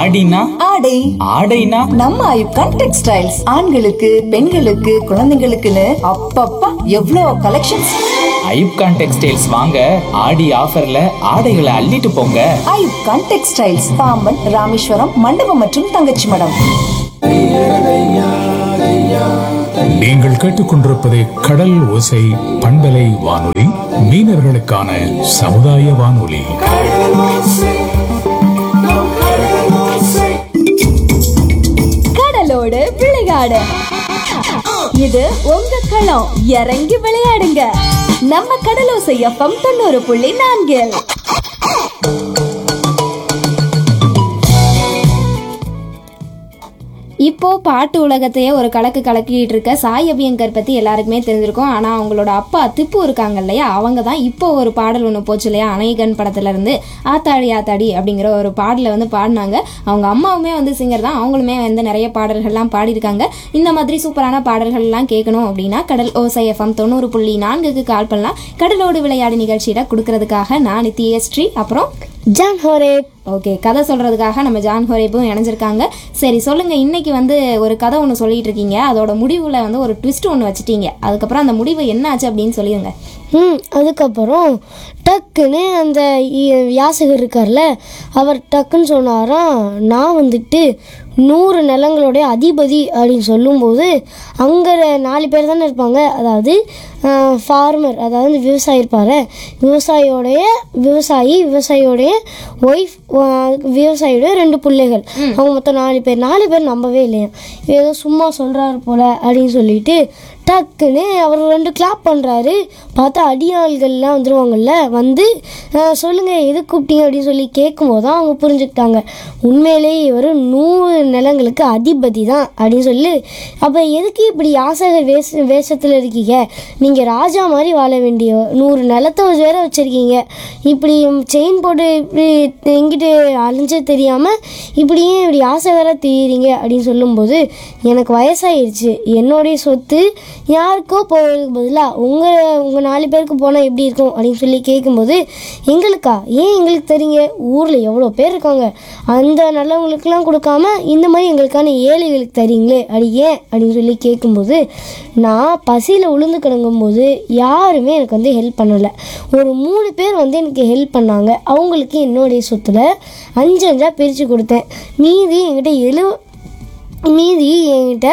ஆடினா ஆடை ஆடைனா நம்ம ஐப்கான் டெக்ஸ்டைல்ஸ் ஆண்களுக்கு பெண்களுக்கு குழந்தைங்களுக்குன்னு அப்பப்பா எவ்வளோ கலெக்ஷன்ஸ் ஐப்கான் டெக்ஸ்டைல்ஸ் வாங்க ஆடி ஆஃபர்ல ஆடைகளை அள்ளிட்டு போங்க ஐப்கான் டெக்ஸ்டைல்ஸ் பாம்பன் ராமேஸ்வரம் மண்டபம் மற்றும் தங்கச்சி மடம் நீங்கள் கேட்டுக்கொண்டிருப்பது கடல் ஓசை பண்பலை வானொலி மீனவர்களுக்கான சமுதாய வானொலி கடலோடு விளையாடு இது உங்க களம் இறங்கி விளையாடுங்க நம்ம கடலோசை எஃப்எம் தொண்ணூறு புள்ளி நான்கில் இப்போ பாட்டு உலகத்தையே ஒரு கலக்கு கலக்கிட்டு இருக்க சாய் அபியங்கர் பத்தி எல்லாருக்குமே தெரிஞ்சிருக்கும் ஆனா அவங்களோட அப்பா திப்பு இருக்காங்க இல்லையா அவங்க தான் இப்போ ஒரு பாடல் ஒன்று போச்சு இல்லையா அணைகன் படத்துல இருந்து ஆத்தாடி ஆத்தாடி அப்படிங்கிற ஒரு பாடலை வந்து பாடினாங்க அவங்க அம்மாவுமே வந்து சிங்கர் தான் அவங்களுமே வந்து நிறைய பாடல்கள்லாம் பாடியிருக்காங்க இந்த மாதிரி சூப்பரான பாடல்கள்லாம் கேட்கணும் அப்படின்னா கடல் ஓசை எஃப்எம் தொண்ணூறு புள்ளி நான்குக்கு கால் பண்ணலாம் கடலோடு விளையாடு நிகழ்ச்சியில கொடுக்கறதுக்காக நான் நித்யஸ்ரீ அப்புறம் ஜான் ஹோரேப் ஓகே கதை சொல்றதுக்காக நம்ம ஜான் ஹோரேப்பும் இணைஞ்சிருக்காங்க சரி சொல்லுங்க இன்னைக்கு வந்து ஒரு கதை ஒன்று சொல்லிட்டு இருக்கீங்க அதோட முடிவுல வந்து ஒரு ட்விஸ்ட் ஒன்று வச்சுட்டீங்க அதுக்கப்புறம் அந்த முடிவு என்ன ஆச்சு அப்படின்னு சொல்லிடுங்க ம் அதுக்கப்புறம் டக்குன்னு அந்த இ- யாசகர் இருக்கார்ல அவர் டக்குன்னு சொன்னாராம் நான் வந்துட்டு நூறு நிலங்களுடைய அதிபதி அப்படின்னு சொல்லும்போது அங்கே நாலு பேர் தானே இருப்பாங்க அதாவது ஃபார்மர் அதாவது விவசாயி இருப்பார் விவசாயியோடைய விவசாயி விவசாயியோடைய ஒய்ஃப் விவசாயியோட ரெண்டு பிள்ளைகள் அவங்க மொத்தம் நாலு பேர் நாலு பேர் நம்பவே இல்லையா ஏதோ சும்மா சொல்கிறாரு போல அப்படின்னு சொல்லிட்டு டக்குன்னு அவர் ரெண்டு கிளாப் பண்ணுறாரு பார்த்தா அடியாள்கள்லாம் வந்துருவாங்கல்ல வந்து அஹ், சொல்லுங்க எது கூப்பிட்டீங்க அப்படின்னு சொல்லி கேட்கும்போது தான் அவங்க புரிஞ்சுக்கிட்டாங்க உண்மையிலேயே இவர் நூறு நிலங்களுக்கு அதிபதி தான் அப்படின்னு சொல்லி அப்போ எதுக்கு இப்படி யாசகர் வேஷ வேஷத்தில் இருக்கீங்க நீங்கள் ராஜா மாதிரி வாழ வேண்டிய நூறு நிலத்தை வேற வச்சுருக்கீங்க இப்படி செயின் போட்டு இப்படி எங்கிட்டு அலைஞ்சே தெரியாமல் இப்படியே இப்படி யாசகராக தெரியுறீங்க அப்படின்னு சொல்லும்போது எனக்கு வயசாயிருச்சு என்னுடைய சொத்து யாருக்கோ போகிறதுக்கு பதிலாக உங்கள் உங்கள் நாலு பேருக்கு போனால் எப்படி இருக்கும் அப்படின்னு சொல்லி கேட்கும்போது எங்களுக்கா ஏன் எங்களுக்கு தெரியுங்க ஊரில் எவ்வளோ பேர் இருக்காங்க அந்த நல்லவங்களுக்கெல்லாம் கொடுக்காம இந்த மாதிரி எங்களுக்கான ஏழைகளுக்கு தரீங்களே அது ஏன் அப்படின்னு சொல்லி கேட்கும்போது நான் பசியில் உளுந்து கிடங்கும்போது யாருமே எனக்கு வந்து ஹெல்ப் பண்ணலை ஒரு மூணு பேர் வந்து எனக்கு ஹெல்ப் பண்ணாங்க அவங்களுக்கு என்னுடைய சொத்துல அஞ்சு அஞ்சா பிரித்து கொடுத்தேன் மீதி என்கிட்ட எழு மீதி என்கிட்ட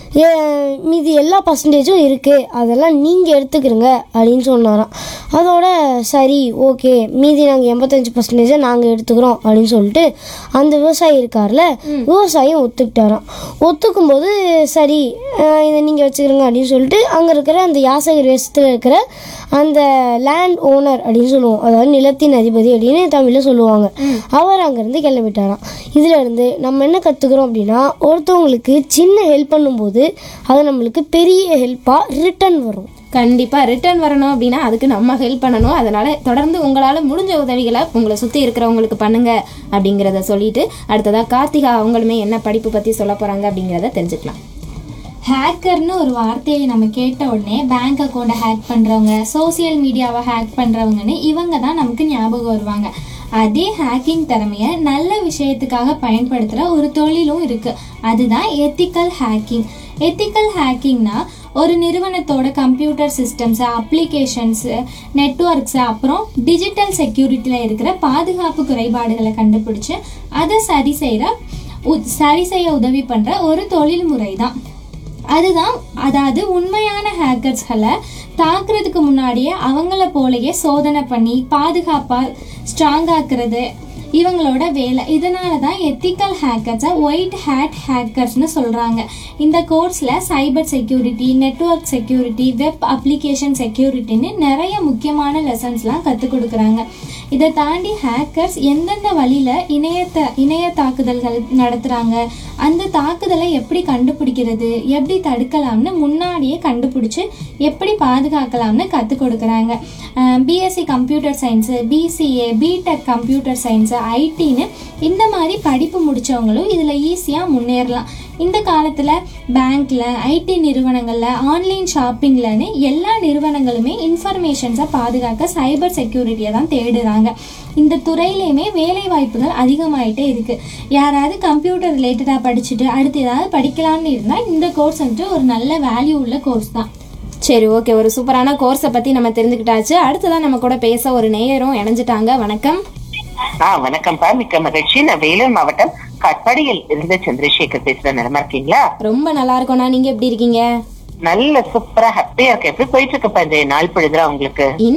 ஏ- மீதி எல்லா பர்சன்டேஜும் இருக்குது அதெல்லாம் நீங்கள் எடுத்துக்கிறங்க அப்படின்னு சொன்னாராம் அதோட சரி ஓகே மீதி நாங்கள் எண்பத்தஞ்சு பர்சன்டேஜை நாங்கள் எடுத்துக்கிறோம் அப்படின்னு சொல்லிட்டு அந்த விவசாயி இருக்கார்ல விவசாயம் ஒத்துக்கிட்டாராம் ஒத்துக்கும் போது சரி அஹ் இதை நீங்கள் வச்சுக்கிறங்க அப்படின்னு சொல்லிட்டு அங்கே இருக்கிற அந்த யாசகர் வேஷத்தில் இருக்கிற அந்த லேண்ட் ஓனர் அப்படின்னு சொல்லுவோம் அதாவது நிலத்தின் அதிபதி அப்படின்னு தமிழில் சொல்லுவாங்க அவர் அங்கேருந்து கிளம்பிட்டாராம் இதுல இருந்து நம்ம என்ன கற்றுக்குறோம் அப்படின்னா ஒருத்தவங்களுக்கு சின்ன ஹெல்ப் பண்ணும்போது அது நம்மளுக்கு பெரிய ஹெல்ப்பாக ரிட்டர்ன் வரும் கண்டிப்பா ரிட்டர்ன் வரணும் அப்படின்னா அதுக்கு நம்ம ஹெல்ப் பண்ணணும் அதனால தொடர்ந்து உங்களால முடிஞ்ச உதவிகளை உங்களை சுத்தி இருக்கிறவங்களுக்கு பண்ணுங்க அப்படிங்கிறத சொல்லிட்டு அடுத்ததா கார்த்திகா அவங்களுமே என்ன படிப்பு பத்தி சொல்ல போறாங்க அப்படிங்கிறத தெரிஞ்சுக்கலாம் ஹேக்கர்னு ஒரு வார்த்தையை நம்ம கேட்ட உடனே பேங்க் அக்கௌண்ட்டை ஹேக் பண்ணுறவங்க சோஷியல் மீடியாவை ஹேக் பண்ணுறவங்கன்னு இவங்க தான் நமக்கு ஞாபகம் வருவாங்க அதே ஹேக்கிங் திறமையை நல்ல விஷயத்துக்காக பயன்படுத்துகிற ஒரு தொழிலும் இருக்குது அதுதான் எத்திக்கல் ஹேக்கிங் எத்திக்கல் ஹேக்கிங்னா ஒரு நிறுவனத்தோட கம்ப்யூட்டர் சிஸ்டம்ஸு அப்ளிகேஷன்ஸு நெட்ஒர்க்ஸு அப்புறம் டிஜிட்டல் செக்யூரிட்டியில் இருக்கிற பாதுகாப்பு குறைபாடுகளை கண்டுபிடிச்சு அதை சரி செய்கிற உ- சரி செய்ய உதவி பண்ணுற ஒரு தொழில்முறை தான் அதுதான் அதாவது உண்மையான ஹேக்கர்ஸ்களை தாக்குறதுக்கு முன்னாடியே அவங்கள போலயே சோதனை பண்ணி பாதுகாப்பாக ஸ்ட்ராங் ஆக்குறது இவங்களோட வேலை இதனால தான் எத்திக்கல் ஹேக்கர்ஸை ஒயிட் ஹேட் ஹேக்கர்ஸ்னு சொல்கிறாங்க இந்த கோர்ஸில் cyber security network security web application செக்யூரிட்டின்னு நிறைய முக்கியமான லெசன்ஸ்லாம் கற்றுக் கொடுக்குறாங்க இதை தாண்டி ஹேக்கர்ஸ் எந்தெந்த வழியில் இணையத்த இணைய தாக்குதல்கள் நடத்துகிறாங்க அந்த தாக்குதலை எப்படி கண்டுபிடிக்கிறது எப்படி தடுக்கலாம்னு முன்னாடியே கண்டுபிடிச்சு எப்படி பாதுகாக்கலாம்னு கற்றுக் கொடுக்குறாங்க BSc computer science BCA BTech computer science ஐடின்னு இந்த மாதிரி படிப்பு முடித்தவங்களும் இதில் ஈஸியாக முன்னேறலாம் இந்த காலத்தில் பேங்க்கில் ஐடி நிறுவனங்களில் ஆன்லைன் ஷாப்பிங்லன்னு எல்லா நிறுவனங்களுமே இன்ஃபர்மேஷன்ஸை பாதுகாக்க சைபர் செக்யூரிட்டியை தான் தேடுறாங்க சொல்றாங்க இந்த துறையிலையுமே வேலை வாய்ப்புகள் அதிகமாயிட்டே இருக்கு யாராவது கம்ப்யூட்டர் ரிலேட்டடா படிச்சுட்டு அடுத்து ஏதாவது படிக்கலாம்னு இருந்தா இந்த கோர்ஸ் வந்துட்டு ஒரு நல்ல வேல்யூ உள்ள கோர்ஸ் தான் சரி ஓகே ஒரு சூப்பரான கோர்ஸை பற்றி நம்ம தெரிஞ்சுக்கிட்டாச்சு அடுத்ததான் நம்ம கூட பேச ஒரு நேயரும் இணைஞ்சிட்டாங்க வணக்கம் ஆ வணக்கம்ப்பா மிக்க மகிழ்ச்சி நான் வேலூர் மாவட்டம் கட்பாடியில் இருந்த சந்திரசேகர் பேசுறேன் நிலமா இருக்கீங்களா ரொம்ப நல்லா இருக்கோண்ணா நீங்கள் எப்படி இருக்கீங்க நல்ல சூப்பரா ஹாப்பியா இருக்கு எப்படி போயிட்டு இருக்குப்பா இந்த நாள் பொழுதுல உங்களுக்கு